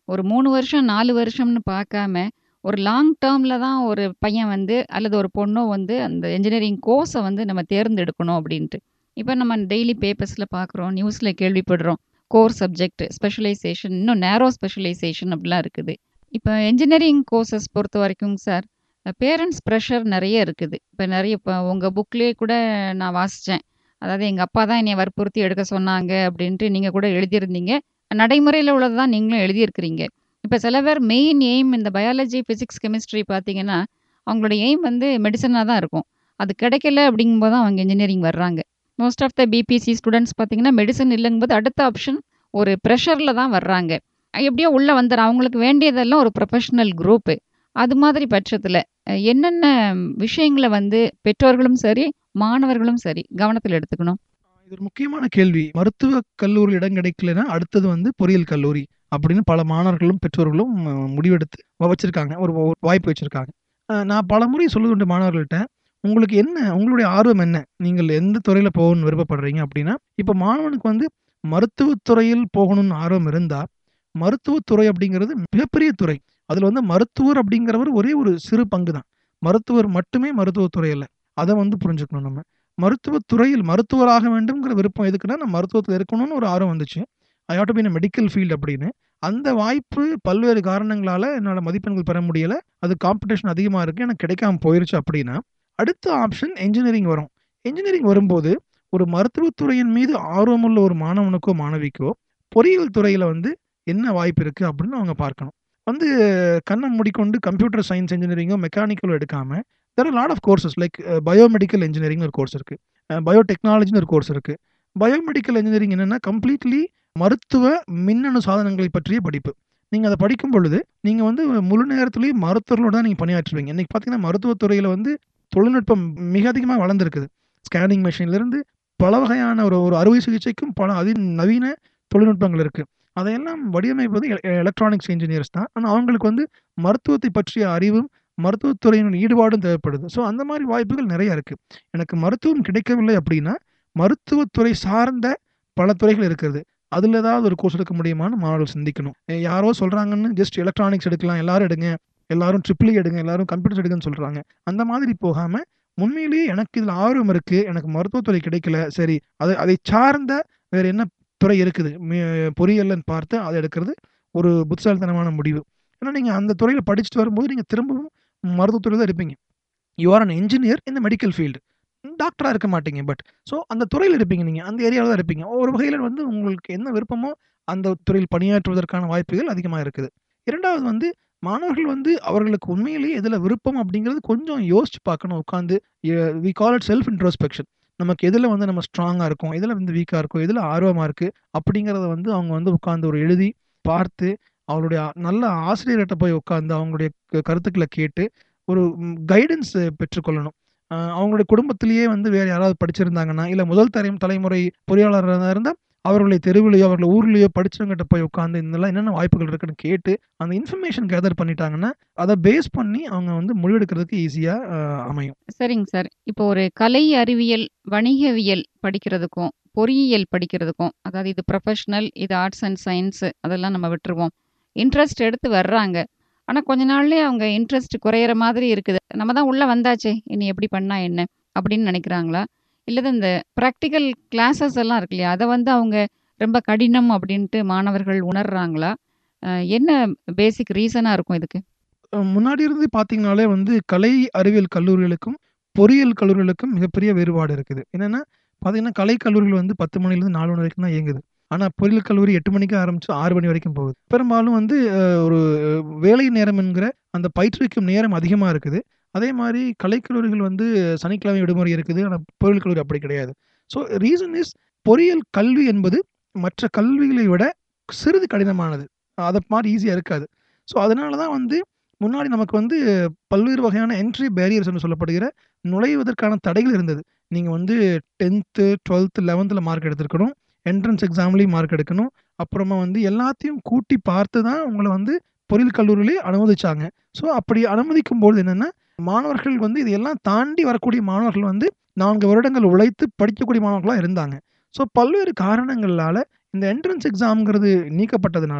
ஒரு 3 வருஷம், 4 வருஷம்னு பார்க்காம, ஒரு லாங் டேர்ம்ல தான் ஒரு பையன் வந்து அல்லது ஒரு பொண்ணோ வந்து அந்த என்ஜினியரிங் கோர்ஸ வந்து நம்ம தேர்ந்தெடுக்கணும் அப்படின்ட்டு. இப்ப நம்ம டெய்லி பேப்பர்ஸ்ல பார்க்குறோம், நியூஸ்ல கேள்விப்படுறோம். கோர் சப்ஜெக்ட், ஸ்பெஷலைசேஷன், இன்னும் நேரோ ஸ்பெஷலைசேஷன் அப்படிலாம் இருக்குது. இப்ப என்ஜினியரிங் கோர்ஸஸ் பொறுத்தவரைக்கும் சார், பேரண்ட்ஸ் பிரஷர் நெறைய இருக்குது. இப்ப நெறைய இப்ப உங்க புக்லயே கூட நான் வாசிச்சேன். அதாவது எங்க அப்பா தான் என்னைய வற்புறுத்தி எடுக்க சொன்னாங்க அப்படின்ட்டு நீங்க கூட எழுதியிருந்தீங்க. நடைமுறையில உள்ளது தான் நீங்களும் எழுதியிருக்கிறீங்க. இப்ப சில பேர் மெயின் எய்ம் இந்த பயாலஜி, பிசிக்ஸ், கெமிஸ்ட்ரி பார்த்தீங்கன்னா, அவங்களோட எய்ம் வந்து மெடிசினா தான் இருக்கும். அது கிடைக்கல அப்படிங்கும்போது தான் அவங்க என்ஜினியரிங் வர்றாங்க. Most of the BiPC students பார்த்தீங்கன்னா, மெடிசின் இல்லங்கும்போது அடுத்த ஆப்ஷன் ஒரு பிரஷர்ல தான் வர்றாங்க. எப்படியோ உள்ள வந்துர்றான். அவங்களுக்கு வேண்டியதெல்லாம் ஒரு ப்ரொஃபஷனல் குரூப்பு. அது மாதிரி பட்சத்தில அ என்னென்ன விஷயங்கள வந்து பெற்றோர்களும் சரி, மாணவர்களும் சரி கவனத்தில எடுத்துக்கணும்? இது ஒரு முக்கியமான கேள்வி. மருத்துவக் கல்லூரியில் இடம் கிடைக்கலன்னா, அடுத்தது வந்து பொறியியல் கல்லூரி அப்படின்னு பல மாணவர்களும், பெற்றோர்களும் முடிவெடுத்து வச்சிருக்காங்க. ஒரு ஒரு வாய்ப்பு வச்சிருக்காங்க. அ நான் பலமுறை சொல்வது உண்டு மாணவர்கள்ட்ட, உங்களுக்கு என்ன உங்களுடைய ஆர்வம் என்ன? நீங்கள் எந்த துறையில போகணும்னு விருப்பப்படுறீங்க அப்படின்னா, இப்ப மாணவனுக்கு வந்து மருத்துவத் துறையில் போகணும்னு ஆர்வம் இருந்தா, மருத்துவத் துறை அப்படிங்கிறது மிகப்பெரிய துறை. அதுல வந்து மருத்துவர் அப்படிங்கிறவர் ஒரே ஒரு சிறு பங்கு தான். மருத்துவர் மட்டுமே மருத்துவத் துறை அல்ல. அத வந்து புரிஞ்சுக்கணும் நம்ம. மருத்துவத் துறையில் மருத்துவராக வேண்டும்ங்கிற விருப்பம் எதுக்குன்னா, நான் மருத்துவத்தில இருக்கணும்னு ஒரு ஆர்வம் வந்துச்சு. I have to be in a medical field அப்படின்னு. அந்த வாய்ப்பு பல்வேறு காரணங்களால என்னால மதிப்பெண்கள் பெற முடியல. அது காம்படிஷன் அதிகமா இருக்கு. எனக்கு கிடைக்காம போயிருச்சு அப்படின்னா, அடுத்த ஆப்ஷன் என்ஜினியரிங் வரும். என்ஜினியரிங் வரும்போது, ஒரு மருத்துவத் துறையின் மீது ஆர்வமுள்ள ஒரு மாணவனுக்கோ, மாணவிக்கோ பொறியியல் துறையில வந்து என்ன வாய்ப்பு இருக்கு அப்படின்னு அவங்க பார்க்கணும். வந்து கண்ண மூடிக்கொண்டு கம்ப்யூட்டர் சயன்ஸ் இன்ஜினியரிங்கோ, மெக்கானிக்கலோ எடுக்காம, there are lot of courses like biomedical இன்ஜினியரிங்னு ஒரு கோர்ஸ் இருக்கு. அ பயோடெக்னாலஜின்னு ஒரு கோர்ஸ் இருக்கு. பயோமெடிக்கல் இன்ஜினியரிங் என்னன்னா, கம்ப்ளீட்லி மருத்துவ மின்னணு சாதனங்களை பற்றிய படிப்பு. நீங்க அத படிக்கும் பொழுது, நீங்க வந்து முழு நேரத்திலேயும் மருத்துவர்களோட தான் நீங்க பணியாற்றுவீங்க. இன்னைக்கு பார்த்தீங்கன்னா, மருத்துவத் துறையில வந்து தொழில்நுட்பம் மிக அதிகமா வளர்ந்திருக்குது. ஸ்கேனிங் மெஷின்லேருந்து பல வகையான ஒரு ஒரு அறுவை சிகிச்சைக்கும் பல அதிநவீன தொழில்நுட்பங்கள் இருக்கு. அதையெல்லாம் வடிவமைப்பது எ எலக்ட்ரானிக்ஸ் இன்ஜினியர்ஸ் தான். ஆனா அவங்களுக்கு வந்து மருத்துவத்தை பற்றிய அறிவும், மருத்துவத் துறையின் ஈடுபாடும் தேவைப்படுது. ஸோ அந்த மாரி வாய்ப்புகள் நெறைய இருக்கு. எனக்கு மருத்துவம் கிடைக்கவில்லை அப்படின்னா, மருத்துவத் துறை சார்ந்த பல துறைகள் இருக்கிறது. அதுல ஏதாவது ஒரு கோர்ஸ் எடுக்க முடியுமான்னு மாணவர்கள் சிந்திக்கணும். யாரோ சொல்றாங்கன்னு ஜஸ்ட் எலக்ட்ரானிக்ஸ் எடுக்கலாம். எல்லாரும் எடுங்க. எல்லாரும் ட்ரிபிள் இ எடுங்க. எல்லாரும் கம்ப்யூட்டர்ஸ் எடுங்கன்னு சொல்றாங்க. அந்த மாதிரி போகாம, உண்மையிலேயே எனக்கு இதுல ஆர்வம் இருக்கு. எனக்கு மருத்துவத் துறை கிடைக்கல. சரி, அது அதை சார்ந்த வேற என்ன துறை இருக்குது? மெ பொறியியல்ன்னு பார்த்து அத எடுக்கிறது ஒரு புத்திசாலித்தனமான முடிவு. ஏன்னா நீங்க அந்த துறையில படிச்சுட்டு வரும்போது, நீங்க திரும்பவும் மருத்துவத் துறையில தான் இருப்பீங்க. You are an engineer in the medical field. டாக்டரா இருக்க மாட்டீங்க. பட் ஸோ அந்த துறையில இருப்பீங்க நீங்க. அந்த ஏரியால தான் இருப்பீங்க. ஒரு வகையில வந்து உங்களுக்கு என்ன விருப்பமோ, அந்த துறையில் பணியாற்றுவதற்கான வாய்ப்புகள் அதிகமா இருக்குது. 2வது வந்து மாணவர்கள் வந்து அவர்களுக்கு உண்மையிலேயே எதுல விருப்பம் அப்படிங்கிறது கொஞ்சம் யோசிச்சு பார்க்கணும் உட்கார்ந்து. Uh we call it self introspection. நமக்கு எதுல வந்து நம்ம ஸ்ட்ராங்கா இருக்கோம், எதுல வந்து வீக்கா இருக்கோம், எதுல ஆர்வமா இருக்கு அப்படிங்கிறத வந்து அவங்க வந்து உட்கார்ந்து ஒரு எழுதி, பார்த்து, அவங்களுடைய நல்ல ஆசிரியர்கிட்ட போய் உட்கார்ந்து அவங்களுடைய க கருத்துக்கள கேட்டு, ஒரு கைடன்ஸ் பெற்றுக்கொள்ளணும். அ அவங்களுடைய குடும்பத்திலேயே வந்து வேற யாராவது படிச்சிருந்தாங்கன்னா, இல்ல முதல் தரை தலைமுறை பொறியாளரா இருந்தா, அவர்களை தெருவிலயோ, அவர்கள் ஊர்லயோ படிச்சவங்ககிட்ட போய் உட்கார்ந்து இதெல்லாம் என்னென்ன வாய்ப்புகள் இருக்குன்னு கேட்டு, அந்த இன்ஃபர்மேஷன் கேதர் பண்ணிட்டாங்கன்னா, அத பேஸ் பண்ணி அவங்க வந்து முடிவெடுக்கிறதுக்கு ஈஸியா அ அமையும். சரிங்க சார். இப்போ ஒரு கலை அறிவியல், வணிகவியல் படிக்கிறதுக்கும், பொறியியல் படிக்கிறதுக்கும், அதாவது இது ப்ரொஃபஷனல், இது ஆர்ட்ஸ் அண்ட் சயன்ஸ் அதெல்லாம் நம்ம விட்டுருவோம். இன்ட்ரெஸ்ட் எடுத்து வர்றாங்க. ஆனா கொஞ்ச நாள்லயே அவங்க இன்ட்ரெஸ்ட் குறையிற மாதிரி இருக்குது. நம்ம தான் உள்ள வந்தாச்சே, இனி எப்படி பண்ணா என்ன? அப்படின்னு நினைக்கிறாங்களா? இல்லது இந்த பிராக்டிகல் கிளாஸஸ் எல்லாம் இருக்கு இல்லையா? அத வந்து அவங்க ரொம்ப கடினம் அப்படின்ட்டு மாணவர்கள் உணர்றாங்களா? அ என்ன பேசிக் ரீசனா இருக்கும் இதுக்கு? அ முன்னாடி இருந்து பார்த்தீங்கனாலே வந்து கலை அறிவியல் கல்லூரிகளுக்கும், பொறியியல் கல்லூரிகளுக்கும் மிகப்பெரிய வேறுபாடு இருக்குது. என்னன்னா, பார்த்தீங்கன்னா கலை கல்லூரிகள் வந்து 10 மணிலேருந்து 4 மணி வரைக்கும் தான் இயங்குது. ஆனா பொறியியல் கல்லூரி 8 மணிக்கு ஆரம்பிச்சு 6 மணி வரைக்கும் போகுது. பெரும்பாலும் வந்து அ ஒரு வேலை நேரம் என்கிற அந்த பயிற்றுவிக்கும் நேரம் அதிகமா இருக்குது. அதே மாரி கலைக்கல்லூரிகள் வந்து சனிக்கிழமை விடுமுறை இருக்குது. ஆனா பொறியியல் கல்லூரி அப்படி கிடையாது. ஸோ ரீசன் இஸ் பொறியியல் கல்வி என்பது மற்ற கல்விகளை விட சிறிது கடினமானது. அத மாரி ஈஸியா இருக்காது. ஸோ அதனால தான் வந்து முன்னாடி நமக்கு வந்து பல்வேறு வகையான என்ட்ரி பேரியர்ஸ் என்று சொல்லப்படுகிற நுழைவதற்கான தடைகள் இருந்தது. நீங்க வந்து 10த், 12த், 11த்ல மார்க் எடுத்திருக்கணும். என்ட்ரன்ஸ் எக்ஸாம்லயும் மார்க் எடுக்கணும். அப்புறமா வந்து எல்லாத்தையும் கூட்டி பார்த்து தான் உங்கள வந்து பொறியியல் கல்லூரியிலே அனுமதிச்சாங்க. ஸோ அப்படி அனுமதிக்கும்போது என்னன்னா, மாணவர்கள் வந்து இதையெல்லாம் தாண்டி வரக்கூடிய மாணவர்கள் வந்து 4 வருடங்கள் உழைத்து படிக்கக்கூடிய மாணவர்களா இருந்தாங்க. ஸோ பல்வேறு காரணங்களால இந்த என்ட்ரன்ஸ் எக்ஸாம்ங்கிறது நீக்கப்பட்டதுனால,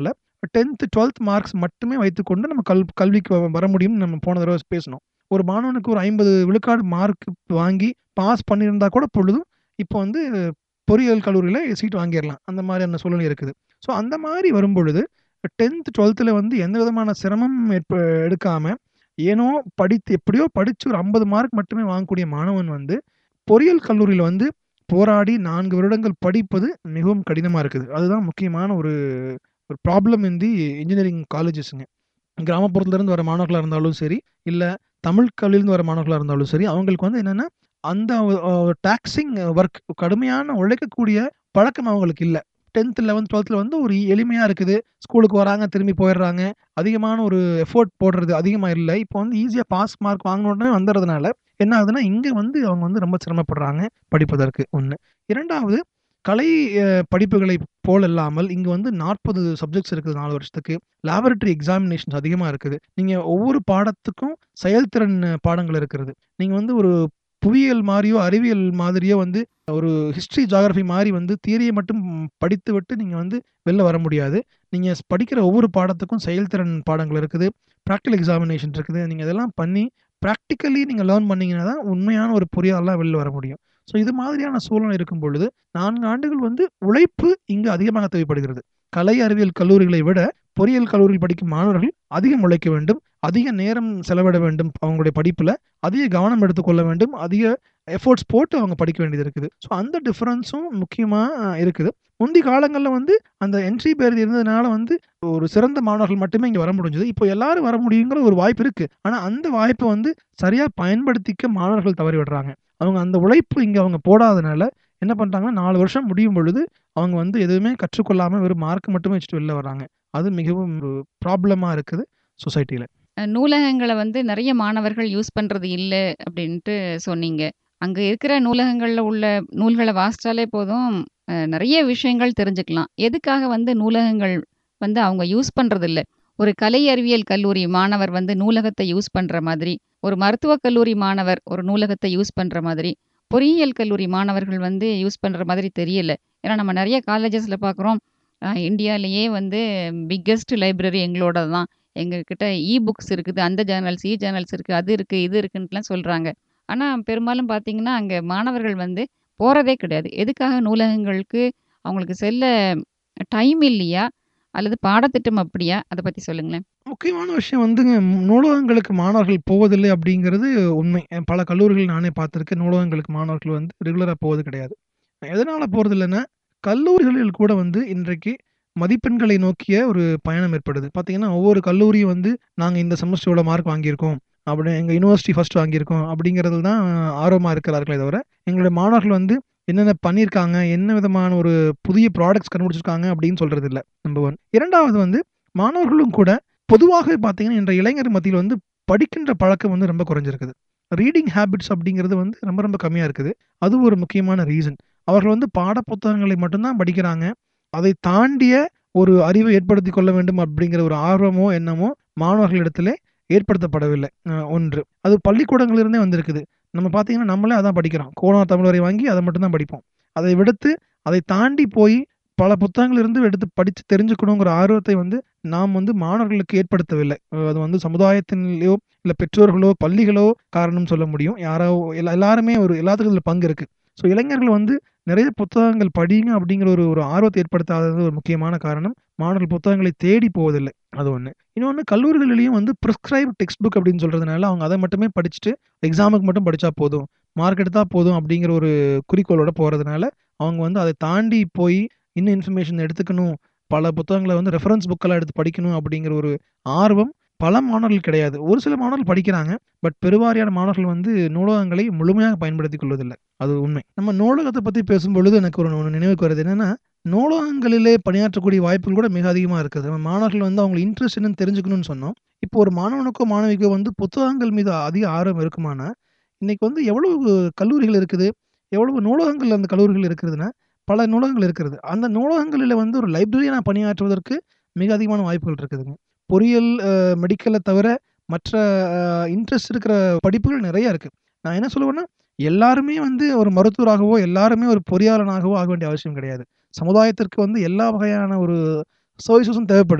10th 12th மார்க்ஸ் மட்டுமே வைத்துக்கொண்டு நம்ம கல் கல்விக்கு வ வர முடியும்னு நம்ம போன தடவ பேசினோம். ஒரு மாணவனுக்கு ஒரு 50 விழுக்காடு மார்க் வாங்கி பாஸ் பண்ணியிருந்தா கூட பொழுதும், இப்போ வந்து பொறியியல் கல்லூரியில சீட் வாங்கிரலாம். அந்த மாரியான சூழ்நிலை இருக்குது. ஸோ அந்த மாரி வரும்பொழுது 10th 12த்ல வந்து எந்த விதமான சிரமமும் ஏற்ப எடுக்காம, ஏனோ படித்து எப்படியோ படிச்சு ஒரு 50 மார்க் மட்டுமே வாங்கக்கூடிய மாணவன் வந்து, பொறியியல் கல்லூரியில வந்து போராடி 4 வருடங்கள் படிப்பது மிகவும் கடினமா இருக்குது. அதுதான் முக்கியமான ஒரு ஒரு ப்ராப்ளம் இன் தி இன்ஜினியரிங் காலேஜஸ்ங்க. கிராமப்புறத்திலிருந்து வர மாணவர்களா இருந்தாலும் சரி, இல்ல தமிழ் கல்லூரியிலிருந்து வர மாணவர்களா இருந்தாலும் சரி, அவங்களுக்கு வந்து என்னன்னா, அந்த அ டாக்ஸிங் ஒர்க் கடுமையான உழைக்கக்கூடிய பழக்கம் அவங்களுக்கு இல்ல. 10th 11th 12த்ல வந்து ஒரு எளிமையா இருக்குது. ஸ்கூலுக்கு வராங்க, திரும்பி போயிடுறாங்க. அதிகமான ஒரு எஃபோர்ட் போடுறது அதிகமா இல்ல. இப்போ வந்து ஈஸியா பாஸ் மார்க் வாங்குன உடனே வந்துறதுனால, என்ன ஆகுதுன்னா, இங்க வந்து அவங்க வந்து ரொம்ப சிரமப்படுறாங்க படிப்பதற்கு 1. 2வது கலை அ படிப்புகளைப் போலல்லாமல், இங்க வந்து 40 சப்ஜெக்ட்ஸ் இருக்குது 4 வருஷத்துக்கு. லேபரட்டரி எக்ஸாமினேஷன்ஸ் அதிகமா இருக்குது. நீங்க ஒவ்வொரு பாடத்துக்கும் செயல்திறன் பாடங்கள் இருக்கிறது. நீங்க வந்து ஒரு புவியியல் மாரியோ, அறிவியல் மாதிரியோ வந்து ஒரு ஹிஸ்டரி, ஜியோகிராஃபி மாரி வந்து தியரிய மட்டும் படித்துவிட்டு நீங்க வந்து வெளில வர முடியாது. நீங்க ஸ் படிக்கிற ஒவ்வொரு பாடத்துக்கும் செயல்திறன் பாடங்கள் இருக்குது. பிராக்டிகல் எக்ஸாமினேஷன் இருக்குது. நீங்க இதெல்லாம் பண்ணி பிராக்டிகலி நீங்க லேர்ன் பண்ணீங்கன்னா தான் உண்மையான ஒரு பொறியாளரா வெளில வர முடியும். ஸோ இது மாதிரியான சூழ்நிலை இருக்கும் பொழுது, 4 ஆண்டுகள் வந்து உழைப்பு இங்கு அதிகமாக தேவைப்படுகிறது. கலை அறிவியல் கல்லூரிகளை விட, பொறியியல் கல்லூரியில் படிக்கும் மாணவர்கள் அதிகம் உழைக்க வேண்டும். அதிக நேரம் செலவிட வேண்டும் அவங்களுடைய படிப்புல. அதிக கவனம் எடுத்துக்கொள்ள வேண்டும். அதிக எஃபோர்ட்ஸ் போட்டு அவங்க படிக்க வேண்டியது இருக்குது. ஸோ அந்த டிஃபரன்ஸும் முக்கியமா இருக்குது. முந்தி காலங்கள்ல வந்து அந்த என்ட்ரி பேரியர் இருந்ததுனால வந்து ஒரு சிறந்த மாணவர்கள் மட்டுமே இங்க வர முடிஞ்சது. இப்போ எல்லாரும் வர முடியுங்கிற ஒரு வாய்ப்பு இருக்கு. ஆனா அந்த வாய்ப்ப வந்து சரியா பயன்படுத்திக்க மாணவர்கள் தவறி விடுறாங்க. அவங்க அந்த உழைப்பு இங்க அவங்க போடாதனால, என்ன பண்றாங்கன்னா 4 வருஷம் முடியும் பொழுது, அவங்க வந்து எதுவுமே கற்றுக்கொள்ளாம வெறும் மார்க் மட்டுமே வச்சுட்டு வெளில வர்றாங்க. அது மிகவும் ஒரு ப்ராப்ளமா இருக்குது சொசைட்டில. அ நூலகங்கள வந்து நெறைய மாணவர்கள் யூஸ் பண்றது இல்ல அப்டின்ட்டு சொன்னீங்க. அங்க இருக்கிற நூலகங்கள்ல உள்ள நூல்கள வாசிச்சாலே போதும், அ நெறைய விஷயங்கள் தெரிஞ்சுக்கலாம். எதுக்காக வந்து நூலகங்கள் வந்து அவங்க யூஸ் பண்றதில்ல? ஒரு கலை அறிவியல் கல்லூரி மாணவர் வந்து நூலகத்த யூஸ் பண்ற மாதிரி, ஒரு மருத்துவக் கல்லூரி மாணவர் ஒரு நூலகத்த யூஸ் பண்ற மாதிரி, பொறியியல் கல்லூரி மாணவர்கள் வந்து யூஸ் பண்ற மாதிரி தெரியல. ஏன்னா நம்ம நெறைய காலேஜஸ்ல பார்க்குறோம், அ இந்தியாலயே வந்து பிக்கெஸ்ட் லைப்ரரி எங்களோடது தான். எங்ககிட்ட இ புக்ஸ் இருக்குது. அந்த ஜர்னல்ஸ், இ ஜர்னல்ஸ் இருக்கு. அது இருக்கு, இது இருக்குன்ட்டுலாம் சொல்றாங்க. ஆனா பெரும்பாலும் பார்த்தீங்கன்னா, அங்க மாணவர்கள் வந்து போறதே கிடையாது. எதுக்காக நூலகங்களுக்கு அவங்களுக்கு செல்ல டைம் இல்லையா? அல்லது பாடத்திட்டம் அப்படியா? அத பத்தி சொல்லுங்களேன். முக்கியமான விஷயம் வந்துங்க, நூலகங்களுக்கு மாணவர்கள் போவதில்லை அப்படிங்கிறது உண்மை. பல கல்லூரிகள் நானே பார்த்துருக்கேன். நூலகங்களுக்கு மாணவர்கள் வந்து ரெகுலரா போவது கிடையாது. எதனால போறதில்லன்னா, கல்லூரிகளில் கூட வந்து இன்றைக்கு மதிப்பெண்களை நோக்கிய ஒரு பயணம் ஏற்படுது. பார்த்தீங்கன்னா, ஒவ்வொரு கல்லூரியும் வந்து நாங்க இந்த செமஸ்டர் இவ்வளோ மார்க் வாங்கியிருக்கோம். அப்படி எங்க யுனிவர்சிட்டி ஃபர்ஸ்ட் வாங்கியிருக்கோம். அப்படிங்கிறதுல தான் ஆர்வமா இருக்கிறார்களே தவிர, எங்களுடைய மாணவர்கள் வந்து என்னென்ன பண்ணியிருக்காங்க, என்ன விதமான ஒரு புதிய ப்ராடக்ட்ஸ் கண்டுபிடிச்சிருக்காங்க அப்படின்னு சொல்றது இல்ல. நம்பர் 1. 2வது வந்து மாணவர்களும் கூட பொதுவாகவே பார்த்தீங்கன்னா, இன்றைய இளைஞர் மத்தியில வந்து படிக்கின்ற பழக்கம் வந்து ரொம்ப குறைஞ்சிருக்குது. ரீடிங் ஹேபிட்ஸ் அப்படிங்கிறது வந்து ரொம்ப ரொம்ப கம்மியா இருக்குது. அது ஒரு முக்கியமான ரீசன். அவர்கள் வந்து பாட புத்தகங்களை மட்டும் தான் படிக்கிறாங்க. அதை தாண்டிய ஒரு அறிவை ஏற்படுத்திக் கொள்ள வேண்டும் அப்படிங்கிற ஒரு ஆர்வமோ, எண்ணமோ மாணவர்களிடத்திலே ஏற்படுத்தப்படவில்லை. அ 1. அது பள்ளிக்கூடங்களிலிருந்தே வந்திருக்குது. நம்ம பார்த்தீங்கன்னா, நம்மளே அதான் படிக்கிறோம். கோனார் தமிழ்வரை வாங்கி அத மட்டும் தான் படிப்போம். அதை விடுத்து, அதை தாண்டி போய் பல புத்தகங்களிலிருந்து எடுத்து படிச்சு தெரிஞ்சுக்கணுங்கிற ஆர்வத்தை வந்து நாம் வந்து மாணவர்களுக்கு ஏற்படுத்தவில்லை. அது வந்து சமுதாயத்தின்லயோ, இல்ல பெற்றோர்களோ, பள்ளிகளோ காரணம் சொல்ல முடியும். யாரோ எல்லா எல்லாருமே ஒரு எல்லாத்துக்கும் இதுல பங்கு இருக்கு. ஸோ இளைஞர்கள் வந்து நிறைய புத்தகங்கள் படிங்க அப்படிங்கிற ஒரு ஒரு ஆர்வத்தை ஏற்படுத்தாதது ஒரு முக்கியமான காரணம். மாணவர்கள் புத்தகங்களை தேடி போவதில்லை. அது 1. இன்னொன்னு கல்லூரிகளிலேயும் வந்து பிரிஸ்கிரைப்ட் டெக்ஸ்ட் புக் அப்படின்னு சொல்றதுனால, அவங்க அத மட்டுமே படிச்சுட்டு எக்ஸாமுக்கு மட்டும் படிச்சா போதும். மார்க் எடுத்தா போதும் அப்படிங்கிற ஒரு குறிக்கோளோட போறதுனால, அவங்க வந்து அதை தாண்டி போய் இன்னும் இன்ஃபர்மேஷன் எடுத்துக்கணும். பல புத்தகங்கள வந்து ரெஃபரன்ஸ் புக்கெல்லாம் எடுத்து படிக்கணும் அப்படிங்கிற ஒரு ஆர்வம் பல மாணவர்கள் கிடையாது. ஒரு சில மாணவர்கள் படிக்கிறாங்க. பட் பெருவாரியான மாணவர்கள் வந்து நூலகங்களை முழுமையாக பயன்படுத்திக் கொள்வதில்லை. அது உண்மை. நம்ம நூலகத்த பத்தி பேசும்பொழுது எனக்கு ஒரு ஒண்ணு நினைவுக்கு வருது. என்னன்னா, நூலகங்களிலே பணியாற்றக்கூடிய வாய்ப்புகள் கூட மிக அதிகமா இருக்குது. நம்ம மாணவர்கள் வந்து அவங்க இன்ட்ரெஸ்ட் என்னன்னு தெரிஞ்சுக்கணும்னு சொன்னோம். இப்போ ஒரு மாணவனுக்கோ, மாணவிக்கோ வந்து புத்தகங்கள் மீது அதிக ஆர்வம் இருக்குமானா, இன்னைக்கு வந்து எவ்வளவு கல்லூரிகள் இருக்குது? எவ்வளவு நூலகங்கள் அந்த கல்லூரிகள் இருக்கிறதுன்னா, பல நூலகங்கள் இருக்கிறது. அந்த நூலகங்களில வந்து ஒரு லைப்ரரியனா பணியாற்றுவதற்கு மிக அதிகமான வாய்ப்புகள் இருக்குதுங்க. பொறியியல், அ மெடிக்கல தவிர மற்ற அ இன்ட்ரெஸ்ட் இருக்கிற படிப்புகள் நெறைய இருக்கு. நான் என்ன சொல்லுவேன்னா, எல்லாருமே வந்து ஒரு மருத்துவராகவோ, எல்லாருமே ஒரு பொறியாளனாகவோ ஆக வேண்டிய அவசியம் கிடையாது. சமுதாயத்திற்கு வந்து எல்லா வகையான ஒரு சர்வீசஸும் தேவைப்படுது.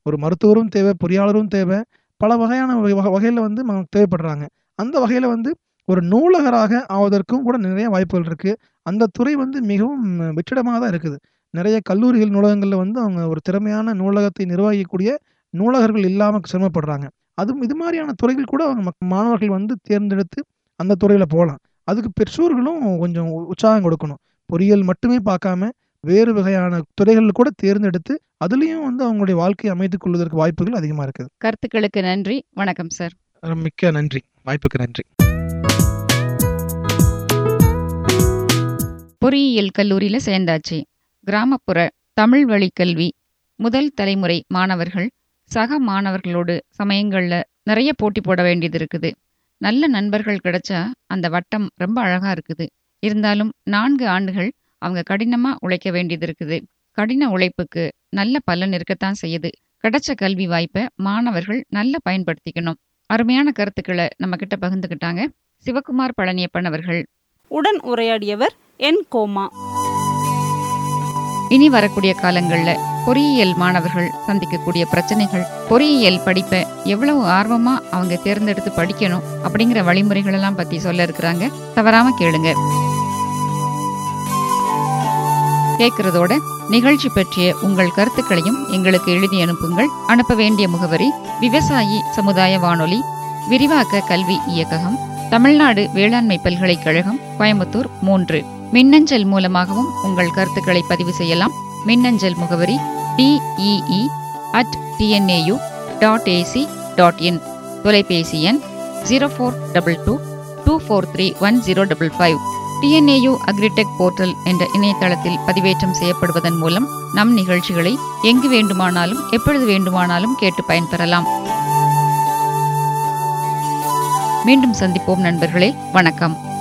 ஒரு மருத்துவரும் தேவை பொறியாளரும் தேவை பல வகையான வகையில் வந்து ம- தேவைப்படுறாங்க அந்த வகையில் வந்து ஒரு நூலகராக ஆவதற்கும் கூட நிறைய வாய்ப்புகள் இருக்குது அந்த துறை வந்து மிகவும் வெற்றிடமாக தான் இருக்குது நிறைய கல்லூரிகள் நூலகங்களில் வந்து அவங்க ஒரு திறமையான நூலகத்தை நிர்வகிக்கக்கூடிய நூலகர்கள் இல்லாமல் சிரமப்படுறாங்க அதுவும் இது மாதிரியான துறைகள் கூட அவங்க மக்- மாணவர்கள் வந்து தேர்ந்தெடுத்து அந்த துறையில் போகலாம் அதுக்கு பெற்றோர்களும் கொஞ்சம் உ- உற்சாகம் கொடுக்கணும் பொறியியல் மட்டுமே பார்க்காம வேறு வகையான துறைகள் கூட தேர்ந்தெடுத்து அதுலேயும் வந்து அவங்களுடைய வாழ்க்கையை அமைத்துக் கொள்வதற்கு வாய்ப்புகள் அதிகமாக இருக்குது கருத்துக்களுக்கு நன்றி வணக்கம் சார் மிக்க நன்றி வாய்ப்புக்கு நன்றி பொறியியல் கல்லூரியில் சேர்ந்தாச்சு கிராமப்புற தமிழ் வழி கல்வி முதல் தலைமுறை மாணவர்கள் சக மாணவர்களோடு சமயங்களில் நிறைய போட்டி போட வேண்டியது இருக்குது நல்ல நண்பர்கள் கிடைச்சா அந்த வட்டம் ரொம்ப அழகா இருக்குது இருந்தாலும் நான்கு ஆண்டுகள் அவங்க கடினமாக உழைக்க வேண்டியது இருக்குது கடின உழைப்புக்கு நல்ல பலன் இருக்கத்தான் செய்யுது கிடைச்ச கல்வி வாய்ப்பை மாணவர்கள் நல்லா பயன்படுத்திக்கணும் அருமையான கருத்துக்களை நம்ம கிட்ட பகிர்ந்துக்கிட்டாங்க சிவகுமார் பழனியப்பன் அவர்கள் உடன் உரையாடியவர் என் கோமா இனி வரக்கூடிய காலங்கள்ல பொறியியல் மாணவர்கள் சந்திக்கக்கூடிய பிரச்சனைகள் பொறியியல் படிப்பை எவ்வளவு ஆர்வமா அவங்க தேர்ந்தெடுத்து படிக்கணும் அப்படிங்கிற வழிமுறைகள் எல்லாம் பத்தி சொல்ல இருக்கிறாங்க தவறாம கேளுங்க கேட்கறதோட நிகழ்ச்சி பற்றிய உங்கள் கருத்துக்களையும் எங்களுக்கு எழுதி அனுப்புங்கள் அனுப்ப வேண்டிய முகவரி விவசாயி சமுதாய வானொலி விரிவாக்க கல்வி இயக்ககம் தமிழ்நாடு வேளாண்மை பல்கலைக்கழகம் கோயம்புத்தூர் மூன்று மின்னஞ்சல் மூலமாகவும் உங்கள் கருத்துக்களை பதிவு செய்யலாம் மின்னஞ்சல் முகவரி DEE at TNAU dot AC dot in தொலைபேசி எண் zero four double two two four three one zero double five TNAU agritech portal என்ற இணையதளத்தில் பதிவேற்றம் செய்யப்படுவதன் மூலம் நம் நிகழ்ச்சிகளை எங்கு வேண்டுமானாலும் எப்பொழுது வேண்டுமானாலும் கேட்டு பயன்பெறலாம் மீண்டும் சந்திப்போம் நண்பர்களே வணக்கம்